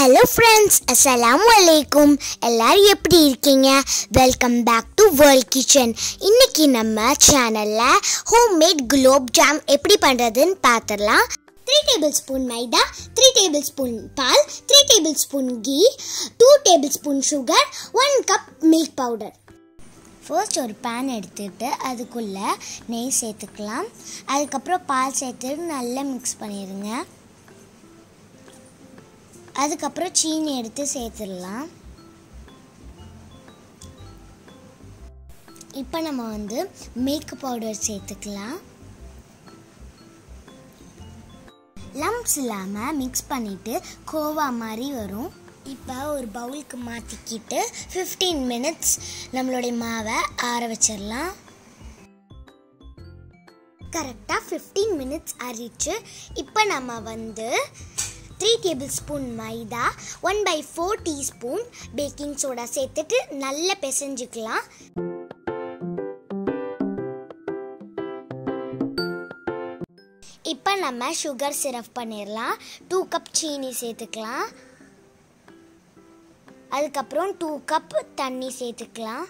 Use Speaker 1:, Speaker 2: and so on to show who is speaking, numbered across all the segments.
Speaker 1: hello friends அஸ்ஸலாமு அலைக்கும் எல்லாரும் எப்படி இருக்கீங்க welcome back to World Kitchen இன்னைக்கு நம்ம சேனலில் ஹோம்மேட் குலோப் ஜாம் எப்படி பண்ணுறதுன்னு பார்த்துடலாம் three tablespoon maida three tablespoon பால் three tablespoon ghee two tablespoon sugar one cup milk powder first ஒரு பேன் எடுத்துட்டு அதுக்குள்ளே நெய் சேர்த்துக்கலாம் அதுக்கப்புறம் பால் சேர்த்துட்டு நல்லா மிக்ஸ் பண்ணிடுங்க அதுக்கப்புறம் சீனி எடுத்து சேர்த்துடலாம் இப்போ நம்ம வந்து மில்க் பவுடர் சேர்த்துக்கலாம் லம்ப்ஸ் இல்லாமல் மிக்ஸ் பண்ணிவிட்டு கோவா மாதிரி வரும் இப்போ ஒரு பவுலுக்கு மாற்றிக்கிட்டு ஃபிஃப்டீன் மினிட்ஸ் நம்மளுடைய மாவை ஆற வச்சிடலாம் கரெக்டாக ஃபிஃப்டீன் மினிட்ஸ் ஆறிச்சு இப்போ நம்ம வந்து three tablespoon maida one by four teaspoon baking soda சேர்த்துட்டு நல்லா பிசைஞ்சுக்கலாம் இப்போ நம்ம சுகர் சிரப் பண்ணிடலாம் டூ கப் சீனி சேர்த்துக்கலாம் அதுக்கப்புறம் டூ கப் தண்ணி சேர்த்துக்கலாம்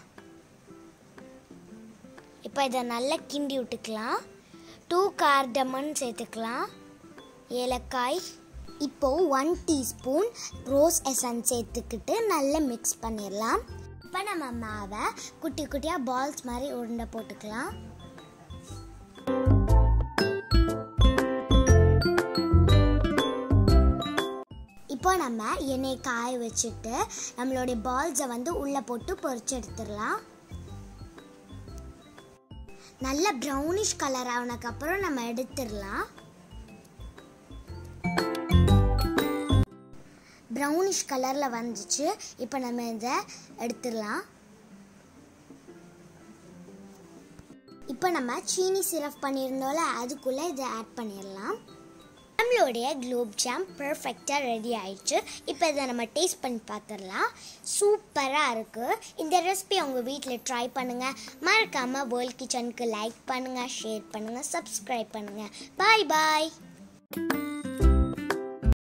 Speaker 1: இப்போ இதை நல்லா கிண்டி விட்டுக்கலாம் டூ கார்டமன் சேர்த்துக்கலாம் ஏலக்காய் இப்போது ஒன் டீஸ்பூன் ரோஸ் எசன்ஸ் சேர்த்துக்கிட்டு நல்லா மிக்ஸ் பண்ணிடலாம் இப்போ நம்ம மாவை குட்டி குட்டியாக பால்ஸ் மாதிரி உருண்டை போட்டுக்கலாம் இப்போ நம்ம எண்ணெய் காய வச்சுட்டு நம்மளுடைய பால்ஸை வந்து உள்ளே போட்டு பொரிச்சு எடுத்துடலாம் நல்ல ப்ரௌனிஷ் கலர் ஆனதுக்கப்புறம் நம்ம எடுத்துடலாம் ப்ரௌனிஷ் கலரில் வந்துச்சு இப்போ நம்ம இதை எடுத்துடலாம் இப்போ நம்ம சீனி சிரப் பண்ணியிருந்தோம்ல அதுக்குள்ளே இதை ஆட் பண்ணிடலாம் நம்மளுடைய குலோப் ஜாம் பர்ஃபெக்டாக ரெடி ஆயிடுச்சு இப்போ இதை நம்ம டேஸ்ட் பண்ணி பார்த்துடலாம் சூப்பராக இருக்குது இந்த ரெசிபி உங்கள் வீட்டில் ட்ரை பண்ணுங்கள் மறக்காமல் வேர்ல்ட் கிச்சனுக்கு லைக் பண்ணுங்கள் ஷேர் பண்ணுங்கள் சப்ஸ்கிரைப் பண்ணுங்கள் பாய் பாய்